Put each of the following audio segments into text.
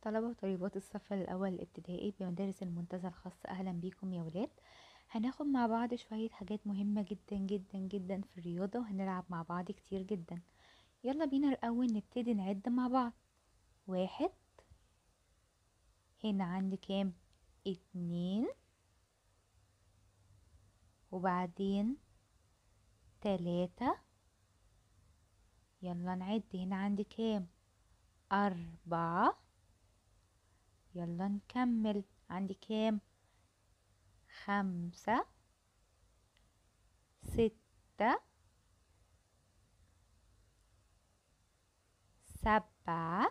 طلبة وطالبات الصف الأول الابتدائي بمدارس المنتزه الخاص أهلا بيكم يا ولاد هناخد مع بعض شوية حاجات مهمة جدا جدا جدا في الرياضة وهنلعب مع بعض كتير جدا يلا بينا الأول نبتدي نعد مع بعض واحد هنا عندي كام اتنين وبعدين تلاتة يلا نعد هنا عندي كام أربعة يلا نكمل عندي كام خمسة ستة سبعة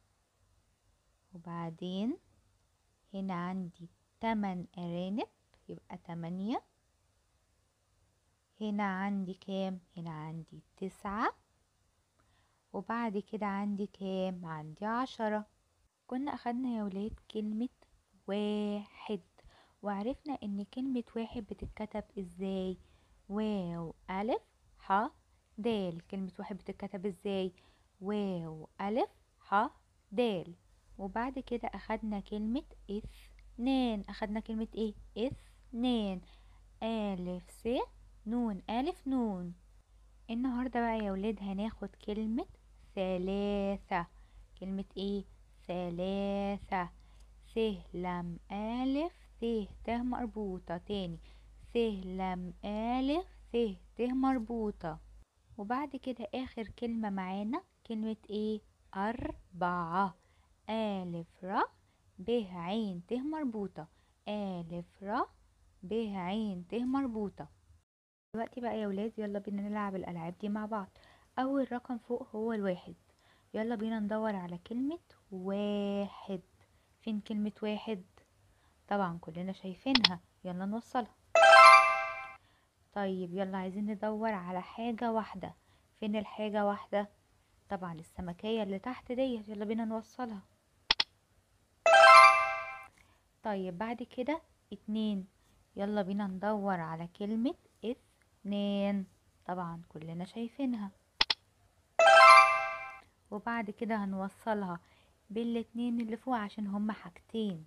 وبعدين هنا عندي تمن أرانب يبقى تمانية هنا عندي كام هنا عندي تسعة وبعد كده عندي كام عندي عشرة كنا أخدنا يا ولاد كلمة واحد وعرفنا ان كلمة واحد بتتكتب ازاي واو ألف ح دال كلمة واحد بتتكتب ازاي واو ألف ح دال وبعد كده أخدنا كلمة اثنان أخدنا كلمة ايه اثنان ألف س نون ألف نون النهاردة بقى يا ولاد هناخد كلمة ثلاثة كلمة ايه ثلاثة س لم ألف س ت مربوطة تاني س لم ألف س ت مربوطة وبعد كده آخر كلمة معانا كلمة ايه أربعة ألف ر ب عين ت مربوطة ألف ر ب عين ت مربوطة دلوقتي بقى يا ولاد يلا بينا نلعب الألعاب دي مع بعض أول رقم فوق هو الواحد يلا بينا ندور على كلمة واحد فين كلمة واحد طبعا كلنا شايفينها يلا نوصلها طيب يلا عايزين ندور على حاجة واحدة فين الحاجة واحدة طبعا السمكية اللي تحت ديت يلا بينا نوصلها طيب بعد كده اتنين يلا بينا ندور على كلمة اتنين طبعا كلنا شايفينها وبعد كده هنوصلها بالاتنين اللي فوق عشان هما حاجتين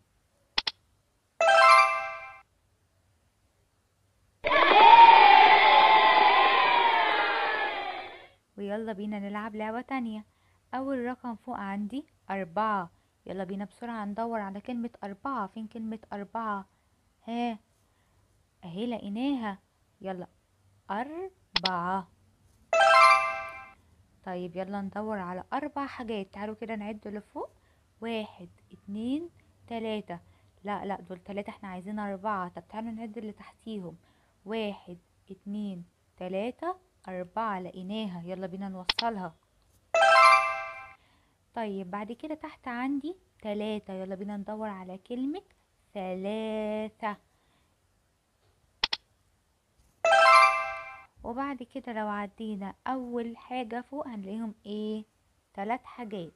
ويلا بينا نلعب لعبة تانية أول رقم فوق عندي أربعة يلا بينا بسرعة ندور على كلمة أربعة فين كلمة أربعة ها أهي لقيناها يلا أربعة طيب يلا ندور على أربع حاجات تعالوا كده نعد لفوق واحد اتنين تلاتة لا لا دول تلاتة احنا عايزين أربعة طب تعالوا نعد اللي تحتيهم واحد اتنين تلاتة أربعة لقيناها يلا بينا نوصلها طيب بعد كده تحت عندي تلاتة يلا بينا ندور على كلمة ثلاثة وبعد كده لو عدينا أول حاجة فوق هنلاقيهم ايه تلات حاجات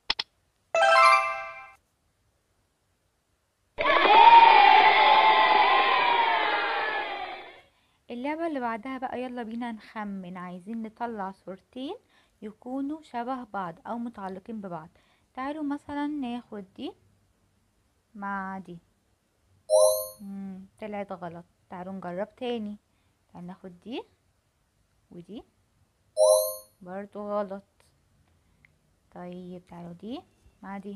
اللعبة اللي بعدها بقى يلا بينا نخمن عايزين نطلع صورتين يكونوا شبه بعض او متعلقين ببعض تعالوا مثلا ناخد دي مع دي مم. طلعت غلط تعالوا نجرب تاني تعالوا ناخد دي ودي برضو غلط طيب تعالوا دي مع دي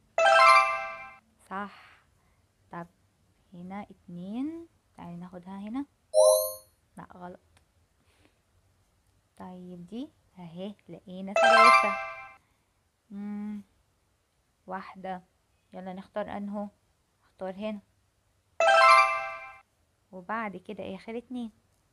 صح طب هنا اتنين تعالوا ناخدها هنا لا غلط طيب دي اهي لقينا ثلاثة مم. واحدة يلا نختار انهو اختار هنا وبعد كده اخر اتنين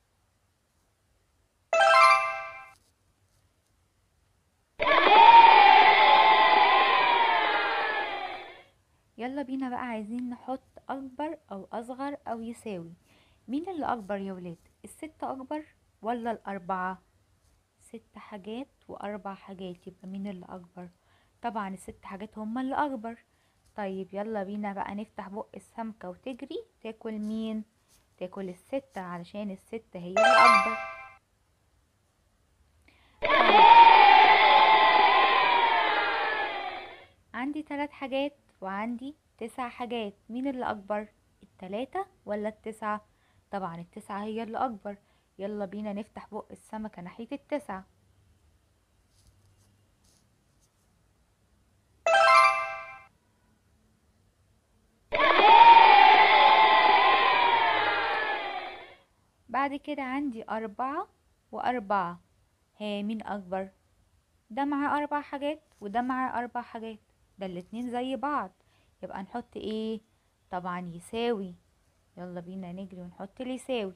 يلا بينا بقى عايزين نحط اكبر او اصغر او يساوي مين اللي اكبر يا ولاد الستة اكبر ولا الاربعة ست حاجات واربع حاجات يبقى مين اللي اكبر طبعا الست حاجات هما اللي اكبر طيب يلا بينا بقى نفتح بق السمكة وتجري تاكل مين تاكل الستة علشان الستة هي اللي اكبر عندي تلات حاجات وعندي تسع حاجات مين اللي اكبر التلاتة ولا التسعة طبعا التسعة هي اللي اكبر يلا بينا نفتح بق السمكة ناحية التسعة بعد كده عندي أربعة وأربعة ها مين أكبر ده معاه أربع حاجات وده معاه أربع حاجات ده الاتنين زي بعض يبقى نحط ايه طبعا يساوي يلا بينا نجري ونحط اللي يساوي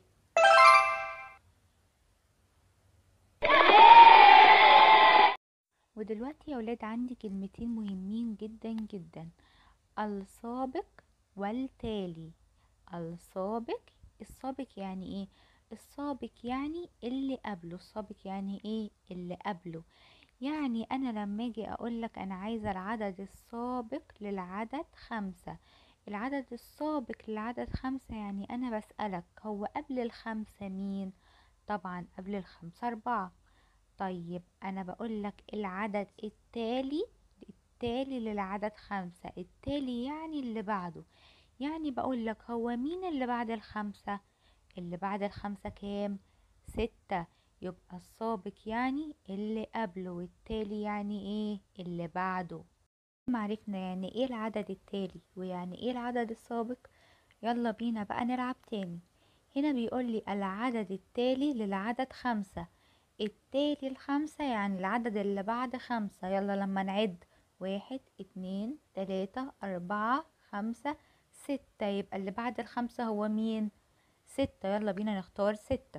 ودلوقتي يا ولاد عندي كلمتين مهمين جدا جدا السابق والتالي السابق السابق يعني ايه السابق يعني اللي قبله السابق يعني ايه اللي قبله يعني انا لما اجي اقولك انا عايزة العدد السابق للعدد خمسة العدد السابق للعدد خمسة يعني انا بسألك هو قبل الخمسة مين طبعا قبل الخمسة اربعة طيب انا بقولك العدد التالي التالي للعدد خمسة التالي يعني اللي بعده يعني بقولك هو مين اللي بعد الخمسة اللي بعد الخمسة كام ستة يبقى السابق يعني اللي قبله والتالي يعني ايه اللي بعده معرفنا يعني ايه العدد التالي ويعني ايه العدد السابق يلا بينا بقى نلعب تاني هنا بيقولي العدد التالي للعدد خمسة التالي الخمسة يعني العدد اللي بعد خمسة يلا لما نعد واحد اتنين تلاتة اربعة خمسة ستة يبقى اللي بعد الخمسة هو مين ستة يلا بينا نختار ستة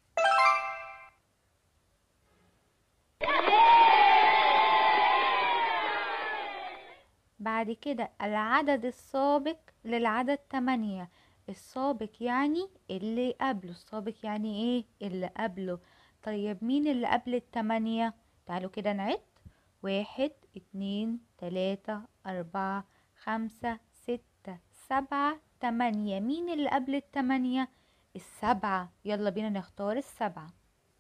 بعد كده العدد السابق للعدد تمانية السابق يعني اللي قبله السابق يعني ايه اللي قبله طيب مين اللي قبل التمانية تعالوا كده نعد واحد اتنين تلاتة اربعة خمسة ستة سبعة تمانية مين اللي قبل التمانية السبعة يلا بينا نختار السبعة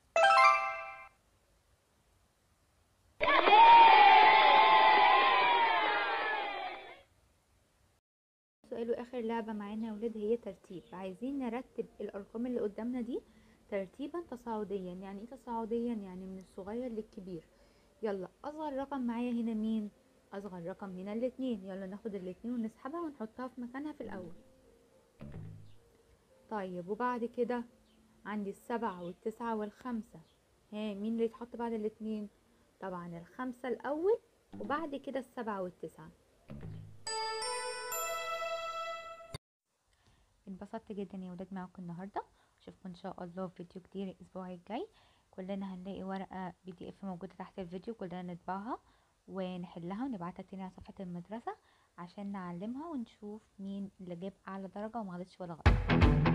سؤال واخر لعبة معانا يا ولاد هي ترتيب عايزين نرتب الارقام اللي قدامنا دي ترتيبا تصاعديا يعني ايه تصاعديا يعني من الصغير للكبير يلا اصغر رقم معايا هنا مين اصغر رقم هنا الاتنين يلا ناخد الاتنين ونسحبها ونحطها في مكانها في الاول طيب وبعد كده عندي السبعة والتسعة والخمسة ها مين اللي يتحط بعد الاتنين طبعا الخمسة الاول وبعد كده السبعة والتسعة انبسطت جدا يا ولاد معاكم النهارده اشوفكم ان شاء الله في فيديو كتير الاسبوع الجاي كلنا هنلاقي ورقه بي دي اف موجوده تحت الفيديو كلنا نطبعها ونحلها ونبعتها تاني على صفحه المدرسه عشان نعلمها ونشوف مين اللي جاب اعلى درجه وما غلطش ولا غلط